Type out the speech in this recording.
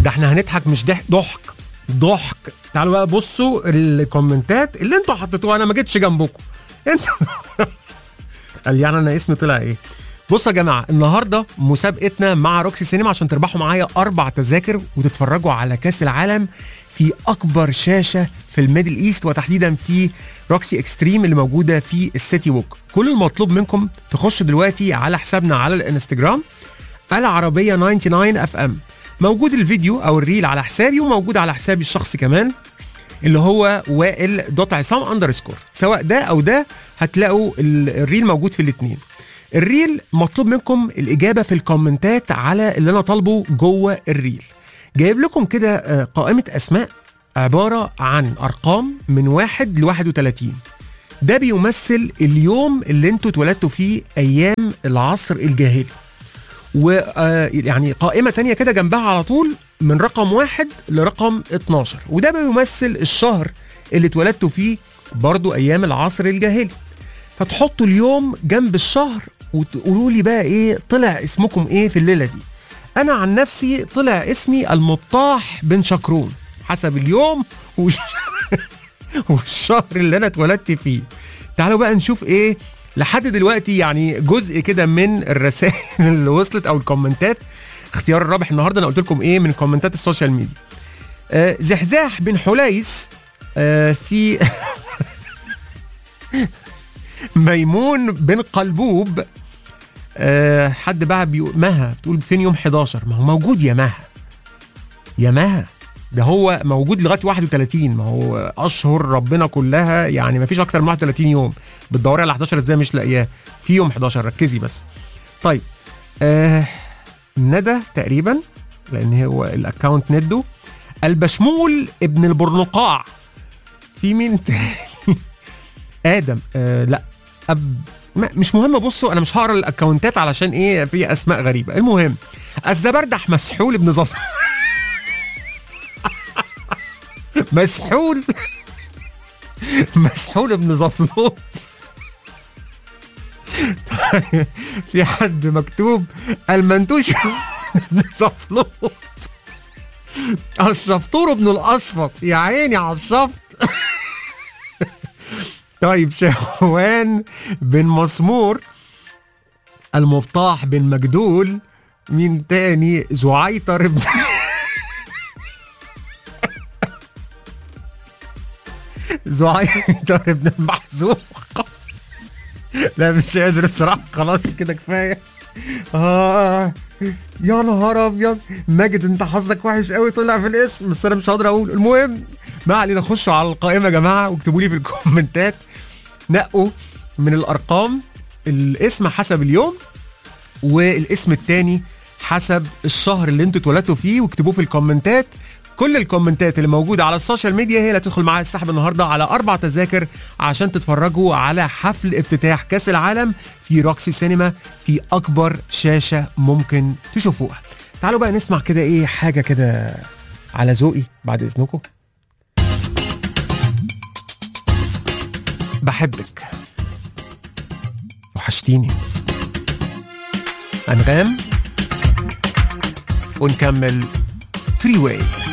ده احنا هنضحك مش ضحك ضحك ضحك تعالوا بقى بصوا الكومنتات اللي انتوا حطيتوها انا ما جيتش جنبكم انتوا قال يعني انا اسمي طلع ايه بصوا يا جماعه النهارده مسابقتنا مع روكسي سينما عشان تربحوا معايا اربع تذاكر وتتفرجوا على كاس العالم في اكبر شاشه في الميدل ايست وتحديدا في روكسي اكستريم اللي موجوده في السيتي ووك كل المطلوب منكم تخشوا دلوقتي على حسابنا على الانستجرام العربيه 99 اف ام موجود الفيديو او الريل على حسابي وموجود على حسابي الشخصي كمان اللي هو وائل دوت عصام اندرسكور سواء ده او ده هتلاقوا ال- الريل موجود في الاثنين الريل مطلوب منكم الاجابه في الكومنتات على اللي انا طالبه جوه الريل جايب لكم كده آه، قائمه اسماء عباره عن ارقام من واحد ل 31 ده بيمثل اليوم اللي انتوا اتولدتوا فيه ايام العصر الجاهلي ويعني قائمة تانية كده جنبها على طول من رقم واحد لرقم 12 وده بيمثل الشهر اللي اتولدتوا فيه برضو أيام العصر الجاهلي فتحطوا اليوم جنب الشهر وتقولوا لي بقى ايه طلع اسمكم ايه في الليلة دي انا عن نفسي طلع اسمي المبطاح بن شكرون حسب اليوم وش... والشهر اللي انا اتولدت فيه تعالوا بقى نشوف ايه لحد دلوقتي يعني جزء كده من الرسائل اللي وصلت او الكومنتات اختيار الرابح النهارده انا قلت لكم ايه من كومنتات السوشيال ميديا آه زحزاح بن حليس آه في ميمون بن قلبوب آه حد بقى بيقول مها بتقول فين يوم 11 ما هو موجود يا مها يا مها ده هو موجود لغايه 31 ما هو اشهر ربنا كلها يعني ما فيش اكتر من 31 يوم بتدوري على 11 ازاي مش لاقياه في يوم 11 ركزي بس طيب آه ندى تقريبا لان هو الاكونت ندو البشمول ابن البرنقاع في مين تاني ادم آه لا أب ما مش مهم بصوا انا مش هقرا الاكونتات علشان ايه في اسماء غريبه المهم الزبردح مسحول ابن ظفر مسحول مسحول ابن زفلوط في حد مكتوب المنتوش ابن زفلوط الشفطور ابن الاشفط يا عيني على الشفط طيب شهوان بن مسمور المبطاح بن مجدول مين تاني زعيطر ابن زعيطر ابن المحزوق لا مش قادر بصراحه خلاص كده كفايه اه يا نهار ابيض ماجد انت حظك وحش قوي طلع في الاسم بس انا مش هقدر اقول المهم ما علينا خشوا على القائمه يا جماعه واكتبوا لي في الكومنتات نقوا من الارقام الاسم حسب اليوم والاسم التاني حسب الشهر اللي انتوا اتولدتوا فيه واكتبوه في الكومنتات كل الكومنتات اللي موجوده على السوشيال ميديا هي اللي هتدخل معايا السحب النهارده على اربع تذاكر عشان تتفرجوا على حفل افتتاح كاس العالم في روكسي سينما في اكبر شاشه ممكن تشوفوها تعالوا بقى نسمع كده ايه حاجه كده على ذوقي بعد اذنكم بحبك وحشتيني انغام ونكمل فري واي